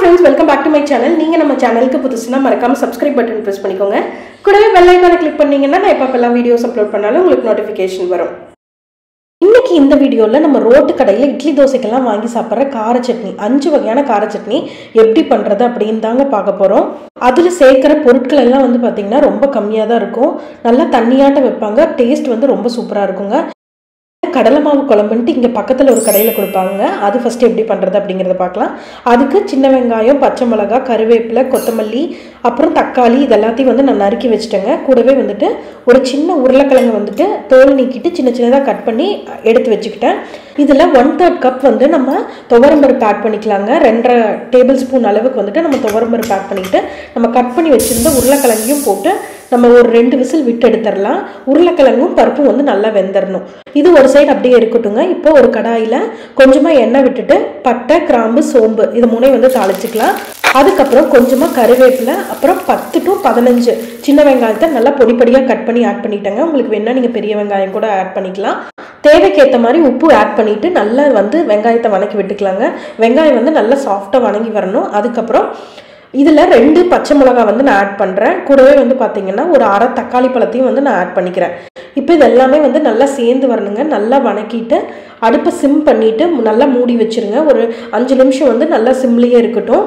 friends welcome back to my channel நீங்கள் நம்ம சேனலுக்கு புதுசுனா மறக்காம சப்ஸ்கிரைப் பட்டன் ப்ரெஸ் பண்ணிக்கோங்க கூடவே பெல் ஐக்கானை கிளிக் பண்ணீங்கன்னா நான் எப்பப்பெல்லாம் வீடியோஸ் அப்லோட் பண்ணாலும் உங்களுக்கு நோட்டிஃபிகேஷன் வரும் இன்னைக்கு இந்த வீடியோவில் நம்ம ரோட்டு கடையில் இட்லி தோசைக்கெல்லாம் வாங்கி சாப்பிட்ற கார சட்னி அஞ்சு வகையான கார சட்னி எப்படி பண்ணுறது அப்படின்னு தாங்க பார்க்க போகிறோம் அதில் சேர்க்குற பொருட்கள் எல்லாம் வந்து பார்த்திங்கன்னா ரொம்ப கம்மியாக தான் இருக்கும் நல்லா தண்ணியாட்ட வைப்பாங்க டேஸ்ட் வந்து ரொம்ப சூப்பராக இருக்குங்க கடலை மாவு குழம்புன்ட்டு இங்கே பக்கத்தில் ஒரு கடையில் கொடுப்பாங்க அது ஃபஸ்ட்டு எப்படி பண்ணுறது அப்படிங்கிறத பார்க்கலாம் அதுக்கு சின்ன வெங்காயம் பச்சை மிளகா கருவேப்பிலை கொத்தமல்லி அப்புறம் தக்காளி இது எல்லாத்தையும் வந்து நான் நறுக்கி வச்சுட்டேங்க கூடவே வந்துட்டு ஒரு சின்ன உருளைக்கிழங்கு வந்துட்டு தோல் நீக்கிட்டு சின்ன சின்னதாக கட் பண்ணி எடுத்து வச்சுக்கிட்டேன் இதில் ஒன் தேர்ட் கப் வந்து நம்ம துவரம்பருப்பு ஆட் பண்ணிக்கலாங்க ரெண்டரை டேபிள் ஸ்பூன் அளவுக்கு வந்துட்டு நம்ம துவரம்பருப்பு ஆட் பண்ணிக்கிட்டு நம்ம கட் பண்ணி வச்சுருந்த உருளைக்கிழங்கையும் போட்டு நம்ம ஒரு ரெண்டு விசில் விட்டு எடுத்துடலாம் உருளைக்கிழங்கும் பருப்பும் வந்து நல்லா வெந்துடணும் இது ஒரு சைடு அப்படியே இருக்கட்டுங்க இப்போ ஒரு கடாயில் கொஞ்சமாக எண்ணெய் விட்டுட்டு பட்டை கிராம்பு சோம்பு இது மூணையும் வந்து தாளிச்சுக்கலாம் அதுக்கப்புறம் கொஞ்சமாக கருவேப்பிலை அப்புறம் பத்து டு பதினஞ்சு சின்ன வெங்காயத்தை நல்லா பொடி பொடியாக கட் பண்ணி ஆட் பண்ணிட்டேங்க உங்களுக்கு வேணால் நீங்கள் பெரிய வெங்காயம் கூட ஆட் பண்ணிக்கலாம் தேவைக்கேற்ற மாதிரி உப்பு ஆட் பண்ணிவிட்டு நல்லா வந்து வெங்காயத்தை வணக்கி விட்டுக்கலாங்க வெங்காயம் வந்து நல்லா சாஃப்டாக வணங்கி வரணும் அதுக்கப்புறம் இதில் ரெண்டு பச்சை மிளகா வந்து நான் ஆட் பண்ணுறேன் கூடவே வந்து பார்த்தீங்கன்னா ஒரு அரை தக்காளி பழத்தையும் வந்து நான் ஆட் பண்ணிக்கிறேன் இப்போ இது எல்லாமே வந்து நல்லா சேர்ந்து வரணுங்க நல்லா வணக்கிட்டு அடுப்பை சிம் பண்ணிவிட்டு நல்லா மூடி வச்சுருங்க ஒரு அஞ்சு நிமிஷம் வந்து நல்லா சிம்லேயே இருக்கட்டும்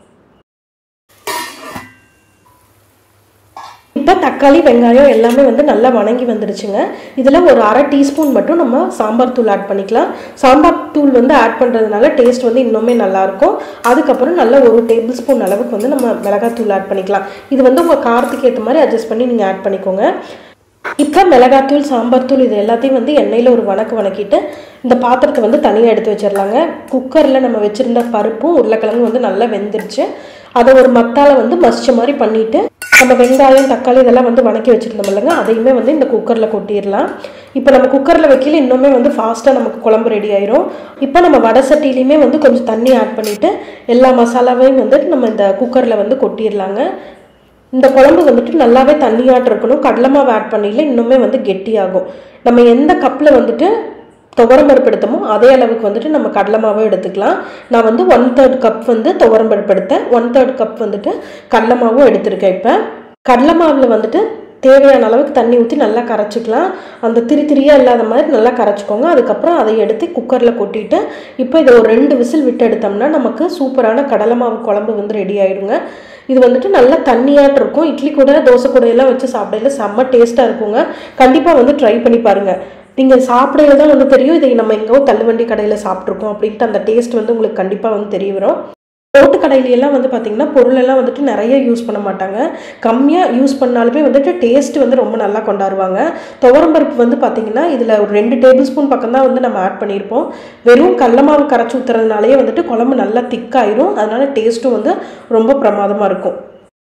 இப்போ தக்காளி வெங்காயம் எல்லாமே வந்து நல்லா வணங்கி வந்துடுச்சுங்க இதில் ஒரு அரை டீஸ்பூன் மட்டும் நம்ம சாம்பார் தூள் ஆட் பண்ணிக்கலாம் சாம்பார் தூள் வந்து ஆட் பண்ணுறதுனால டேஸ்ட் வந்து இன்னுமே நல்லாயிருக்கும் அதுக்கப்புறம் நல்ல ஒரு டேபிள் ஸ்பூன் அளவுக்கு வந்து நம்ம மிளகாத்தூள் ஆட் பண்ணிக்கலாம் இது வந்து உங்கள் காரத்துக்கு ஏற்ற மாதிரி அட்ஜஸ்ட் பண்ணி நீங்கள் ஆட் பண்ணிக்கோங்க இப்போ மிளகாத்தூள் சாம்பார் தூள் இது எல்லாத்தையும் வந்து எண்ணெயில் ஒரு வணக்கு வணக்கிட்டு இந்த பாத்திரத்தை வந்து தனியாக எடுத்து வச்சிடலாங்க குக்கரில் நம்ம வச்சுருந்த பருப்பும் உருளைக்கிழங்கும் வந்து நல்லா வெந்துருச்சு அதை ஒரு மத்தால வந்து மசிச்ச மாதிரி பண்ணிவிட்டு நம்ம வெங்காயம் தக்காளி இதெல்லாம் வந்து வணக்கி வச்சுருந்தோம் இல்லைங்க அதையுமே வந்து இந்த குக்கரில் கொட்டிடலாம் இப்போ நம்ம குக்கரில் வைக்கல இன்னுமே வந்து ஃபாஸ்ட்டாக நமக்கு குழம்பு ரெடி ஆயிரும் இப்போ நம்ம வடை சட்டிலையுமே வந்து கொஞ்சம் தண்ணி ஆட் பண்ணிவிட்டு எல்லா மசாலாவையும் வந்துட்டு நம்ம இந்த குக்கரில் வந்து கொட்டிடலாங்க இந்த குழம்பு வந்துட்டு நல்லாவே தண்ணியாட்டு இருக்கணும் கடலை மாவு ஆட் பண்ணல இன்னுமே வந்து கெட்டியாகும் நம்ம எந்த கப்பில் வந்துட்டு துவரம்பருப்பு எடுத்தோமோ அதே அளவுக்கு வந்துட்டு நம்ம கடலை மாவும் எடுத்துக்கலாம் நான் வந்து ஒன் தேர்ட் கப் வந்து துவரம்பருப்பு எடுத்தேன் ஒன் தேர்ட் கப் வந்துட்டு கடலை மாவும் எடுத்திருக்கேன் இப்போ கடலை மாவில் வந்துட்டு தேவையான அளவுக்கு தண்ணி ஊற்றி நல்லா கரைச்சிக்கலாம் அந்த திரி திரியாக இல்லாத மாதிரி நல்லா கரைச்சிக்கோங்க அதுக்கப்புறம் அதை எடுத்து குக்கரில் கொட்டிட்டு இப்போ இதை ஒரு ரெண்டு விசில் விட்டு எடுத்தோம்னா நமக்கு சூப்பரான கடலை மாவு குழம்பு வந்து ரெடி ஆயிடுங்க இது வந்துட்டு நல்லா தண்ணியாட்டு இருக்கும் இட்லி கூட தோசை கூட எல்லாம் வச்சு சாப்பிடையில செம்ம டேஸ்ட்டாக இருக்குங்க கண்டிப்பாக வந்து ட்ரை பண்ணி பாருங்கள் நீங்கள் சாப்பிடையில தான் வந்து தெரியும் இதை நம்ம எங்கேயோ தள்ளுவண்டி கடையில் சாப்பிட்ருக்கோம் அப்படின்ட்டு அந்த டேஸ்ட் வந்து உங்களுக்கு கண்டிப்பாக வந்து தெரிய வரும் ரோட்டு கடையிலெல்லாம் வந்து பார்த்திங்கன்னா பொருளெல்லாம் வந்துட்டு நிறைய யூஸ் பண்ண மாட்டாங்க கம்மியாக யூஸ் பண்ணாலுமே வந்துட்டு டேஸ்ட் வந்து ரொம்ப நல்லா கொண்டாடுவாங்க துவரம்பருப்பு வந்து பார்த்திங்கன்னா இதில் ஒரு ரெண்டு டேபிள் ஸ்பூன் பக்கம் தான் வந்து நம்ம ஆட் பண்ணியிருப்போம் வெறும் கடல மாவு கரைச்சி ஊற்றுறதுனாலேயே வந்துட்டு குழம்பு நல்லா திக்காயிரும் அதனால டேஸ்ட்டும் வந்து ரொம்ப பிரமாதமாக இருக்கும்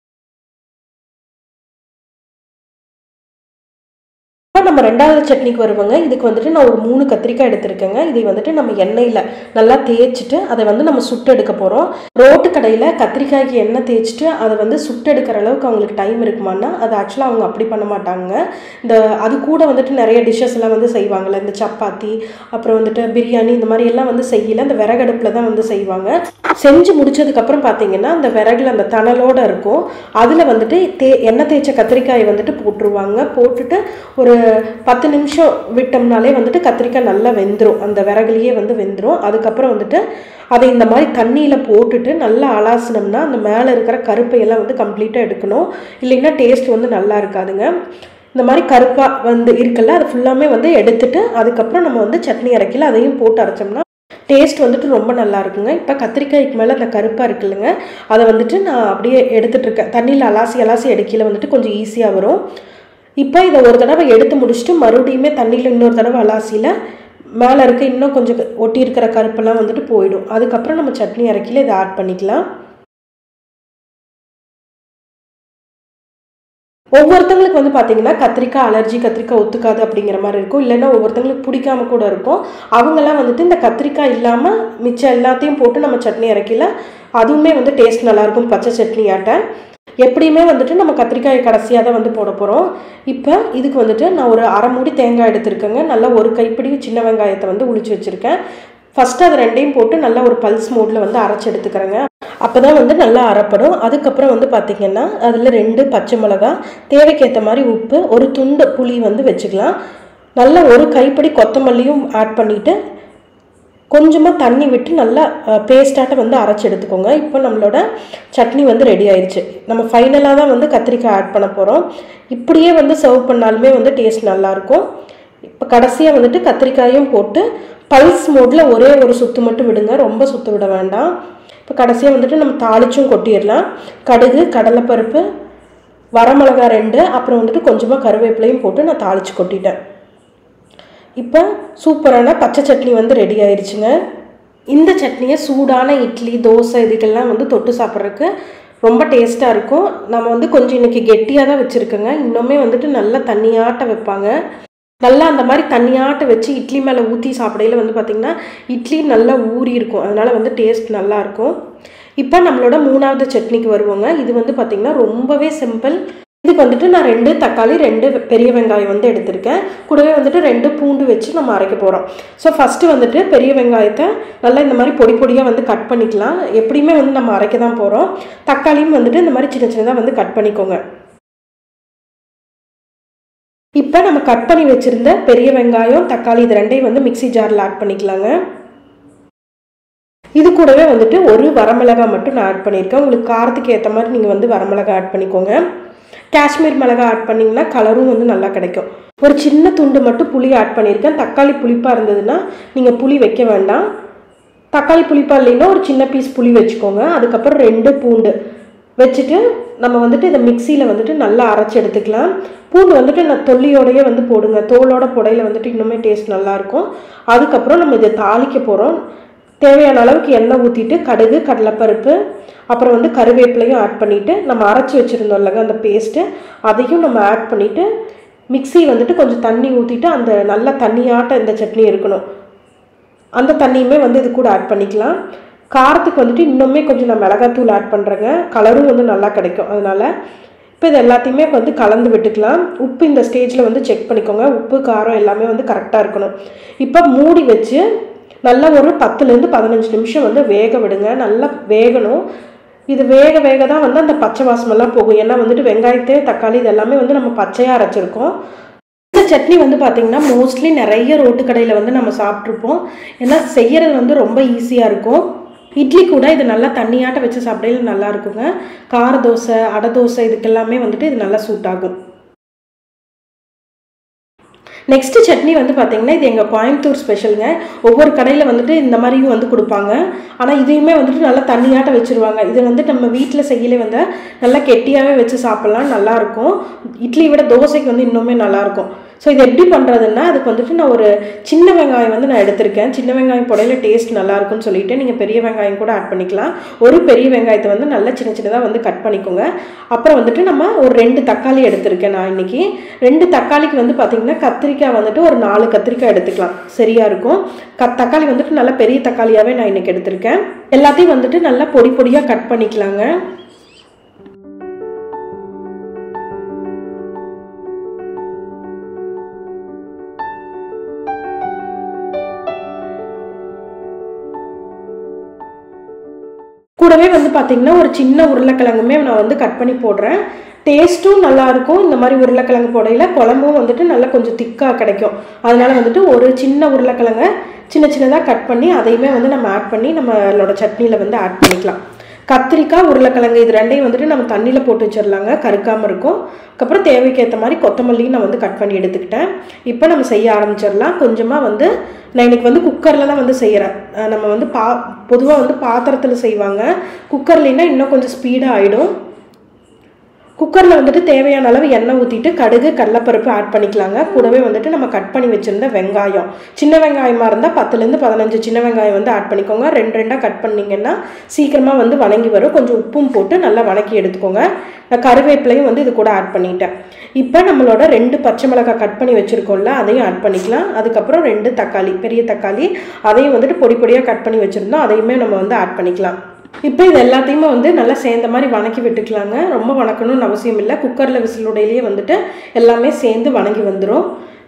இப்போ நம்ம ரெண்டாவது சட்னிக்கு வருவாங்க இதுக்கு வந்துட்டு நான் ஒரு மூணு கத்திரிக்காய் எடுத்திருக்கேங்க இதை வந்துட்டு நம்ம எண்ணெயில் நல்லா தேய்ச்சிட்டு அதை வந்து நம்ம சுட்டு எடுக்க போகிறோம் ரோட்டு கடையில் கத்திரிக்காய்க்கு எண்ணெய் தேய்ச்சிட்டு அதை வந்து சுட்டு எடுக்கிற அளவுக்கு அவங்களுக்கு டைம் இருக்குமானா அது ஆக்சுவலாக அவங்க அப்படி பண்ண மாட்டாங்க இந்த அது கூட வந்துட்டு நிறைய டிஷ்ஷஸ் எல்லாம் வந்து செய்வாங்கள்ல இந்த சப்பாத்தி அப்புறம் வந்துட்டு பிரியாணி இந்த மாதிரி எல்லாம் வந்து செய்யல அந்த விறகடுப்பில் தான் வந்து செய்வாங்க செஞ்சு முடிச்சதுக்கப்புறம் பார்த்தீங்கன்னா அந்த விறகுல அந்த தணலோடு இருக்கும் அதில் வந்துட்டு தே எண்ணெய் தேய்ச்ச கத்திரிக்காயை வந்துட்டு போட்டுருவாங்க போட்டுட்டு ஒரு பத்து நிமிஷம் விட்டோம்னாலே வந்துட்டு கத்திரிக்காய் நல்லா வெந்துடும் அந்த விறகுலையே வந்து வெந்துடும் அதுக்கப்புறம் வந்துட்டு அதை இந்த மாதிரி தண்ணியில் போட்டுட்டு நல்லா அலாசினோம்னா அந்த மேலே இருக்கிற கருப்பையெல்லாம் வந்து கம்ப்ளீட்டாக எடுக்கணும் இல்லைன்னா டேஸ்ட் வந்து நல்லா இருக்காதுங்க இந்த மாதிரி கருப்பாக வந்து இருக்குல்ல அது ஃபுல்லாமே வந்து எடுத்துட்டு அதுக்கப்புறம் நம்ம வந்து சட்னி அரைக்கல அதையும் போட்டு அரைச்சோம்னா டேஸ்ட் வந்துட்டு ரொம்ப நல்லா இருக்குங்க இப்போ கத்திரிக்காய்க்கு மேலே அந்த கருப்பாக இருக்குல்லங்க அதை வந்துட்டு நான் அப்படியே எடுத்துட்ருக்கேன் தண்ணியில் அலாசி அலாசி எடுக்கையில் வந்துட்டு கொஞ்சம் ஈஸியாக வரும் இப்போ இதை ஒரு தடவை எடுத்து முடிச்சுட்டு மறுபடியுமே தண்ணியில் இன்னொரு தடவை அலாசியில் மேலே இருக்க இன்னும் கொஞ்சம் ஒட்டி இருக்கிற கருப்பெல்லாம் வந்துட்டு போயிடும் அதுக்கப்புறம் நம்ம சட்னி அரைக்கையில் இதை ஆட் பண்ணிக்கலாம் ஒவ்வொருத்தங்களுக்கு வந்து பார்த்தீங்கன்னா கத்திரிக்காய் அலர்ஜி கத்திரிக்காய் ஒத்துக்காது அப்படிங்கிற மாதிரி இருக்கும் இல்லைன்னா ஒவ்வொருத்தங்களுக்கு பிடிக்காம கூட இருக்கும் அவங்கெல்லாம் வந்துட்டு இந்த கத்திரிக்காய் இல்லாமல் மிச்சம் எல்லாத்தையும் போட்டு நம்ம சட்னி அரைக்கல அதுவுமே வந்து டேஸ்ட் நல்லாயிருக்கும் பச்சை சட்னி ஆட்ட எப்படியுமே வந்துட்டு நம்ம கத்திரிக்காயை கடைசியாக தான் வந்து போட போகிறோம் இப்போ இதுக்கு வந்துட்டு நான் ஒரு அரை மூடி தேங்காய் எடுத்திருக்கேங்க நல்லா ஒரு கைப்பிடி சின்ன வெங்காயத்தை வந்து உளிச்சு வச்சுருக்கேன் ஃபஸ்ட்டு அது ரெண்டையும் போட்டு நல்லா ஒரு பல்ஸ் மோடில் வந்து அரைச்சி எடுத்துக்கிறேங்க அப்போ தான் வந்து நல்லா அரைப்படும் அதுக்கப்புறம் வந்து பார்த்திங்கன்னா அதில் ரெண்டு பச்சை மிளகா தேவைக்கேற்ற மாதிரி உப்பு ஒரு துண்டு புளி வந்து வச்சுக்கலாம் நல்லா ஒரு கைப்பிடி கொத்தமல்லியும் ஆட் பண்ணிவிட்டு கொஞ்சமாக தண்ணி விட்டு நல்லா பேஸ்டாட்ட வந்து அரைச்சி எடுத்துக்கோங்க இப்போ நம்மளோட சட்னி வந்து ரெடி ஆயிடுச்சு நம்ம ஃபைனலாக தான் வந்து கத்திரிக்காய் ஆட் பண்ண போகிறோம் இப்படியே வந்து சர்வ் பண்ணாலுமே வந்து டேஸ்ட் நல்லாயிருக்கும் இப்போ கடைசியாக வந்துட்டு கத்திரிக்காயும் போட்டு பல்ஸ் மோடில் ஒரே ஒரு சுத்து மட்டும் விடுங்க ரொம்ப சுத்த விட வேண்டாம் இப்போ கடைசியாக வந்துட்டு நம்ம தாளிச்சும் கொட்டிடலாம் கடுகு கடலைப்பருப்பு வரமிளகா ரெண்டு அப்புறம் வந்துட்டு கொஞ்சமாக கருவேப்பிலையும் போட்டு நான் தாளித்து கொட்டிட்டேன் இப்போ சூப்பரான பச்சை சட்னி வந்து ரெடி ஆயிடுச்சுங்க இந்த சட்னியை சூடான இட்லி தோசை இதுக்கெல்லாம் வந்து தொட்டு சாப்பிட்றதுக்கு ரொம்ப டேஸ்ட்டாக இருக்கும் நம்ம வந்து கொஞ்சம் இன்றைக்கி கெட்டியாக தான் வச்சுருக்கோங்க இன்னுமே வந்துட்டு நல்லா தண்ணியாட்ட வைப்பாங்க நல்லா அந்த மாதிரி தண்ணியாட்ட வச்சு இட்லி மேலே ஊற்றி சாப்பிடையில வந்து பார்த்திங்கன்னா இட்லி நல்லா ஊறி இருக்கும் அதனால் வந்து டேஸ்ட் நல்லாயிருக்கும் இப்போ நம்மளோட மூணாவது சட்னிக்கு வருவோங்க இது வந்து பார்த்திங்கன்னா ரொம்பவே சிம்பிள் இதுக்கு வந்துட்டு நான் ரெண்டு தக்காளி ரெண்டு பெரிய வெங்காயம் வந்து எடுத்திருக்கேன் கூடவே வந்துட்டு ரெண்டு பூண்டு வச்சு நம்ம அரைக்க போகிறோம் ஸோ ஃபஸ்ட்டு வந்துட்டு பெரிய வெங்காயத்தை நல்லா இந்த மாதிரி பொடி பொடியாக வந்து கட் பண்ணிக்கலாம் எப்படியுமே வந்து நம்ம அரைக்க தான் போகிறோம் தக்காளியும் வந்துட்டு இந்த மாதிரி சின்ன சின்னதாக வந்து கட் பண்ணிக்கோங்க இப்போ நம்ம கட் பண்ணி வச்சுருந்த பெரிய வெங்காயம் தக்காளி இது ரெண்டையும் வந்து மிக்சி ஜாரில் ஆட் பண்ணிக்கலாங்க இது கூடவே வந்துட்டு ஒரு வரமிளகா மட்டும் நான் ஆட் பண்ணியிருக்கேன் உங்களுக்கு காரத்துக்கு ஏற்ற மாதிரி நீங்கள் வந்து வரமிளகா ஆட் பண்ணிக்கோங்க காஷ்மீர் மிளகா ஆட் பண்ணிங்கன்னா கலரும் வந்து நல்லா கிடைக்கும் ஒரு சின்ன துண்டு மட்டும் புளி ஆட் பண்ணியிருக்கேன் தக்காளி புளிப்பாக இருந்ததுன்னா நீங்கள் புளி வைக்க வேண்டாம் தக்காளி புளிப்பாக இல்லைன்னா ஒரு சின்ன பீஸ் புளி வச்சுக்கோங்க அதுக்கப்புறம் ரெண்டு பூண்டு வச்சுட்டு நம்ம வந்துட்டு இதை மிக்சியில் வந்துட்டு நல்லா அரைச்சி எடுத்துக்கலாம் பூண்டு வந்துட்டு நான் தொல்லியோடையே வந்து போடுங்க தோலோட புடையில வந்துட்டு இன்னுமே டேஸ்ட் நல்லாயிருக்கும் அதுக்கப்புறம் நம்ம இதை தாளிக்க போகிறோம் தேவையான அளவுக்கு எண்ணெய் ஊற்றிட்டு கடுகு கடலைப்பருப்பு அப்புறம் வந்து கருவேப்பிலையும் ஆட் பண்ணிவிட்டு நம்ம அரைச்சி வச்சுருந்தோம் இல்லைங்க அந்த பேஸ்ட்டு அதையும் நம்ம ஆட் பண்ணிவிட்டு மிக்சி வந்துட்டு கொஞ்சம் தண்ணி ஊற்றிட்டு அந்த நல்ல தண்ணியாட்ட இந்த சட்னி இருக்கணும் அந்த தண்ணியுமே வந்து இது கூட ஆட் பண்ணிக்கலாம் காரத்துக்கு வந்துட்டு இன்னுமே கொஞ்சம் நான் மிளகாத்தூள் ஆட் பண்ணுறேங்க கலரும் வந்து நல்லா கிடைக்கும் அதனால் இப்போ இது எல்லாத்தையுமே வந்து கலந்து விட்டுக்கலாம் உப்பு இந்த ஸ்டேஜில் வந்து செக் பண்ணிக்கோங்க உப்பு காரம் எல்லாமே வந்து கரெக்டாக இருக்கணும் இப்போ மூடி வச்சு நல்லா ஒரு பத்துலேருந்து பதினஞ்சு நிமிஷம் வந்து வேக விடுங்க நல்லா வேகணும் இது வேக வேக தான் வந்து அந்த பச்சை வாசமெல்லாம் போகும் ஏன்னா வந்துட்டு வெங்காயத்தே தக்காளி இது எல்லாமே வந்து நம்ம பச்சையாக அரைச்சிருக்கோம் இந்த சட்னி வந்து பார்த்திங்கன்னா மோஸ்ட்லி நிறைய ரோட்டு கடையில் வந்து நம்ம சாப்பிட்ருப்போம் ஏன்னா செய்கிறது வந்து ரொம்ப ஈஸியாக இருக்கும் இட்லி கூட இது நல்லா தண்ணியாட்ட வச்சு சாப்பிடையில நல்லா இருக்குங்க கார தோசை அடை தோசை இதுக்கெல்லாமே வந்துட்டு இது நல்லா சூட் ஆகும் நெக்ஸ்ட் சட்னி வந்து பார்த்தீங்கன்னா இது எங்கள் கோயம்புத்தூர் ஸ்பெஷலுங்க ஒவ்வொரு கடையில் வந்துட்டு இந்த மாதிரியும் வந்து கொடுப்பாங்க ஆனால் இதையுமே வந்துட்டு நல்லா தண்ணியாட்ட வச்சுருவாங்க இது வந்து நம்ம வீட்டில் செய்யலே வந்து நல்லா கெட்டியாகவே வச்சு சாப்பிட்லாம் நல்லாயிருக்கும் இட்லி விட தோசைக்கு வந்து இன்னுமே நல்லாயிருக்கும் ஸோ இது எப்படி பண்ணுறதுன்னா அதுக்கு வந்துட்டு நான் ஒரு சின்ன வெங்காயம் வந்து நான் எடுத்திருக்கேன் சின்ன வெங்காயம் புடையில டேஸ்ட் நல்லாயிருக்கும்னு சொல்லிட்டு நீங்கள் பெரிய வெங்காயம் கூட ஆட் பண்ணிக்கலாம் ஒரு பெரிய வெங்காயத்தை வந்து நல்லா சின்ன சின்னதாக வந்து கட் பண்ணிக்கோங்க அப்புறம் வந்துட்டு நம்ம ஒரு ரெண்டு தக்காளி எடுத்திருக்கேன் நான் இன்னைக்கு ரெண்டு தக்காளிக்கு வந்து பார்த்திங்கன்னா கத்திரிக்காய் வந்துட்டு ஒரு நாலு கத்திரிக்காய் எடுத்துக்கலாம் சரியாக இருக்கும் க தக்காளி வந்துட்டு நல்லா பெரிய தக்காளியாகவே நான் இன்னைக்கு எடுத்திருக்கேன் எல்லாத்தையும் வந்துட்டு நல்லா பொடி பொடியாக கட் பண்ணிக்கலாங்க கூடவே வந்து பார்த்திங்கன்னா ஒரு சின்ன உருளைக்கிழங்குமே நான் வந்து கட் பண்ணி போடுறேன் டேஸ்ட்டும் நல்லாயிருக்கும் இந்த மாதிரி உருளைக்கிழங்கு போடையில் குழம்பும் வந்துட்டு நல்லா கொஞ்சம் திக்காக கிடைக்கும் அதனால வந்துட்டு ஒரு சின்ன உருளைக்கிழங்க சின்ன சின்னதாக கட் பண்ணி அதையுமே வந்து நம்ம ஆட் பண்ணி நம்மளோட சட்னியில் வந்து ஆட் பண்ணிக்கலாம் கத்திரிக்காய் உருளைக்கிழங்கு இது ரெண்டையும் வந்துட்டு நம்ம தண்ணியில் போட்டு வச்சிடலாங்க கருக்காமல் இருக்கும் அதுக்கப்புறம் தேவைக்கேற்ற மாதிரி கொத்தமல்லியும் நான் வந்து கட் பண்ணி எடுத்துக்கிட்டேன் இப்போ நம்ம செய்ய ஆரம்பிச்சிடலாம் கொஞ்சமாக வந்து நான் இன்னைக்கு வந்து குக்கரில் தான் வந்து செய்கிறேன் நம்ம வந்து பா பொதுவாக வந்து பாத்திரத்தில் செய்வாங்க குக்கர்லேனா இன்னும் கொஞ்சம் ஸ்பீடாக ஆகிடும் குக்கரில் வந்துட்டு தேவையான அளவு எண்ணெய் ஊற்றிட்டு கடுகு கடலப்பருப்பு ஆட் பண்ணிக்கலாங்க கூடவே வந்துட்டு நம்ம கட் பண்ணி வச்சுருந்த வெங்காயம் சின்ன வெங்காயமாக இருந்தால் பத்துலேருந்து பதினஞ்சு சின்ன வெங்காயம் வந்து ஆட் பண்ணிக்கோங்க ரெண்டு ரெண்டாக கட் பண்ணிங்கன்னா சீக்கிரமாக வந்து வணங்கி வரும் கொஞ்சம் உப்பும் போட்டு நல்லா வணக்கி எடுத்துக்கோங்க நான் கருவேப்பிலையும் வந்து இது கூட ஆட் பண்ணிட்டேன் இப்போ நம்மளோட ரெண்டு பச்சை மிளகாய் கட் பண்ணி வச்சுருக்கோம்ல அதையும் ஆட் பண்ணிக்கலாம் அதுக்கப்புறம் ரெண்டு தக்காளி பெரிய தக்காளி அதையும் வந்துட்டு பொடி பொடியாக கட் பண்ணி வச்சுருந்தோம் அதையுமே நம்ம வந்து ஆட் பண்ணிக்கலாம் இப்போ இது எல்லாத்தையுமே வந்து நல்லா சேர்ந்த மாதிரி வணக்கி விட்டுக்கலாங்க ரொம்ப வணக்கணும்னு அவசியம் இல்லை குக்கரில் விசிலுடையிலேயே வந்துட்டு எல்லாமே சேர்ந்து வணங்கி வந்துடும்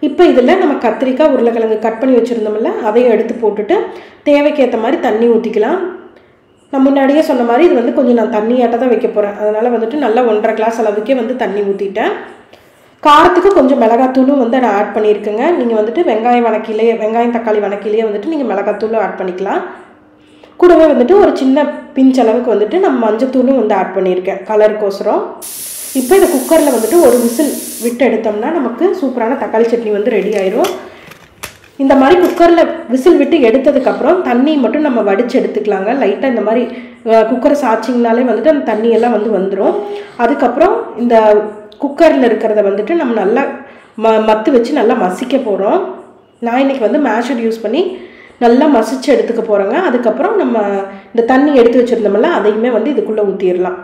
இப்போ இதில் நம்ம கத்திரிக்காய் உருளைக்கிழங்கு கட் பண்ணி வச்சுருந்தோம்ல அதையும் எடுத்து போட்டுட்டு தேவைக்கேற்ற மாதிரி தண்ணி ஊற்றிக்கலாம் நான் முன்னாடியே சொன்ன மாதிரி இது வந்து கொஞ்சம் நான் தண்ணியாட்ட தான் வைக்க போகிறேன் அதனால் வந்துட்டு நல்லா ஒன்றரை கிளாஸ் அளவுக்கே வந்து தண்ணி ஊற்றிட்டேன் காரத்துக்கு கொஞ்சம் மிளகாத்தூளும் வந்து நான் ஆட் பண்ணியிருக்கேங்க நீங்கள் வந்துட்டு வெங்காயம் வணக்கிலேயே வெங்காயம் தக்காளி வணக்கிலேயே வந்துட்டு நீங்கள் மிளகாத்தூளும் ஆட் பண்ணிக்கலாம் கூடவே வந்துட்டு ஒரு சின்ன பிஞ்ச் அளவுக்கு வந்துட்டு நம்ம மஞ்சத்தூளும் வந்து ஆட் பண்ணியிருக்கேன் கலருக்கோசரம் இப்போ இந்த குக்கரில் வந்துட்டு ஒரு விசில் விட்டு எடுத்தோம்னா நமக்கு சூப்பரான தக்காளி சட்னி வந்து ரெடி ஆயிரும் இந்த மாதிரி குக்கரில் விசில் விட்டு எடுத்ததுக்கப்புறம் தண்ணி மட்டும் நம்ம வடித்து எடுத்துக்கலாங்க லைட்டாக இந்த மாதிரி குக்கரை சாய்ச்சிங்கனாலே வந்துட்டு அந்த தண்ணியெல்லாம் வந்து வந்துடும் அதுக்கப்புறம் இந்த குக்கரில் இருக்கிறத வந்துட்டு நம்ம நல்லா ம மத்து வச்சு நல்லா மசிக்க போகிறோம் நான் இன்னைக்கு வந்து மேஷர் யூஸ் பண்ணி நல்லா மசிச்சு எடுத்துக்க போகிறோங்க அதுக்கப்புறம் நம்ம இந்த தண்ணி எடுத்து வச்சுருந்தோம்ல அதையுமே வந்து இதுக்குள்ளே ஊற்றிடலாம்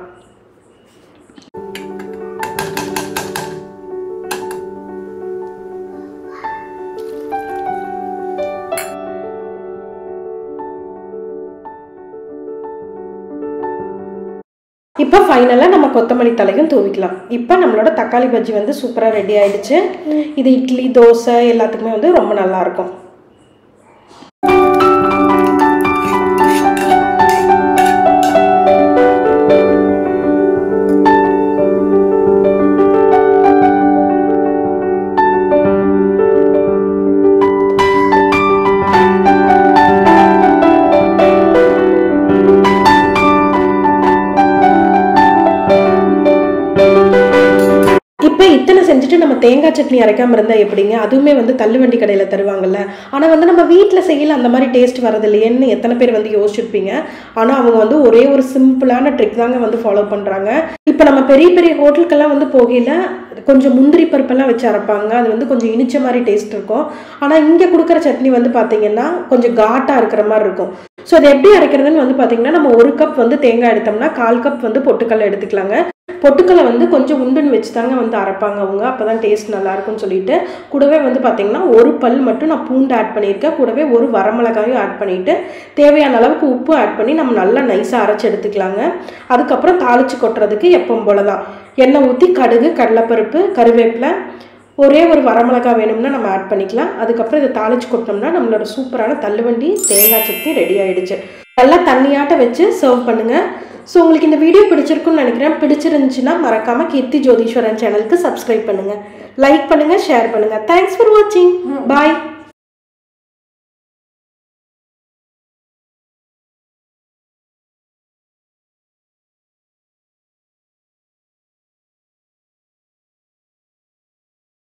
இப்போ ஃபைனலாக நம்ம கொத்தமல்லி தலையும் தூவிக்கலாம் இப்போ நம்மளோட தக்காளி பஜ்ஜி வந்து சூப்பராக ரெடி ஆயிடுச்சு இது இட்லி தோசை எல்லாத்துக்குமே வந்து ரொம்ப நல்லா இருக்கும் இப்போ இத்தனை செஞ்சுட்டு நம்ம தேங்காய் சட்னி அரைக்காம இருந்தால் எப்படிங்க அதுவுமே வந்து தள்ளுவண்டி கடையில் தருவாங்கல்ல ஆனால் வந்து நம்ம வீட்டில் செய்யல அந்த மாதிரி டேஸ்ட் வரது இல்லையேன்னு எத்தனை பேர் வந்து யோசிச்சிருப்பீங்க ஆனால் அவங்க வந்து ஒரே ஒரு சிம்பிளான ட்ரிக் தாங்க வந்து ஃபாலோ பண்ணுறாங்க இப்போ நம்ம பெரிய பெரிய ஹோட்டலுக்கெல்லாம் வந்து போகையில் கொஞ்சம் முந்திரி பருப்பெல்லாம் வச்சு அரைப்பாங்க அது வந்து கொஞ்சம் இனிச்ச மாதிரி டேஸ்ட் இருக்கும் ஆனால் இங்கே கொடுக்குற சட்னி வந்து பார்த்தீங்கன்னா கொஞ்சம் காட்டாக இருக்கிற மாதிரி இருக்கும் ஸோ அது எப்படி அரைக்கிறதுன்னு வந்து பார்த்தீங்கன்னா நம்ம ஒரு கப் வந்து தேங்காய் எடுத்தோம்னா கால் கப் வந்து பொட்டுக்கல்ல எடுத்துக்கலாங்க பொட்டுக்கல்லை வந்து கொஞ்சம் உண்டுன்னு வச்சு தாங்க வந்து அரைப்பாங்க அவங்க அப்போ தான் டேஸ்ட் நல்லாயிருக்கும்னு சொல்லிட்டு கூடவே வந்து பார்த்திங்கன்னா ஒரு பல் மட்டும் நான் பூண்டு ஆட் பண்ணியிருக்கேன் கூடவே ஒரு வரமிளகாயும் ஆட் பண்ணிவிட்டு தேவையான அளவுக்கு உப்பு ஆட் பண்ணி நம்ம நல்லா நைஸாக அரைச்சி எடுத்துக்கலாங்க அதுக்கப்புறம் தாளித்து கொட்டுறதுக்கு எப்பவும் போல தான் எண்ணெய் ஊற்றி கடுகு கடலைப்பருப்பு கருவேப்பிலை ஒரே ஒரு வரமிளகா வேணும்னா நம்ம ஆட் பண்ணிக்கலாம் அதுக்கப்புறம் இதை தாளிச்சு கொட்டினோம்னா நம்மளோட சூப்பரான தள்ளுவண்டி தேங்காய் சட்னி ரெடி ஆயிடுச்சு நல்லா தண்ணியாட்ட வச்சு சர்வ் பண்ணுங்கள் ஸோ உங்களுக்கு இந்த வீடியோ பிடிச்சிருக்குன்னு நினைக்கிறேன் பிடிச்சிருந்துச்சுன்னா மறக்காமல் கீர்த்தி ஜோதீஸ்வரன் சேனலுக்கு சப்ஸ்கிரைப் பண்ணுங்கள் லைக் பண்ணுங்கள் ஷேர் பண்ணுங்கள் தேங்க்ஸ் ஃபார் வாட்சிங் பாய்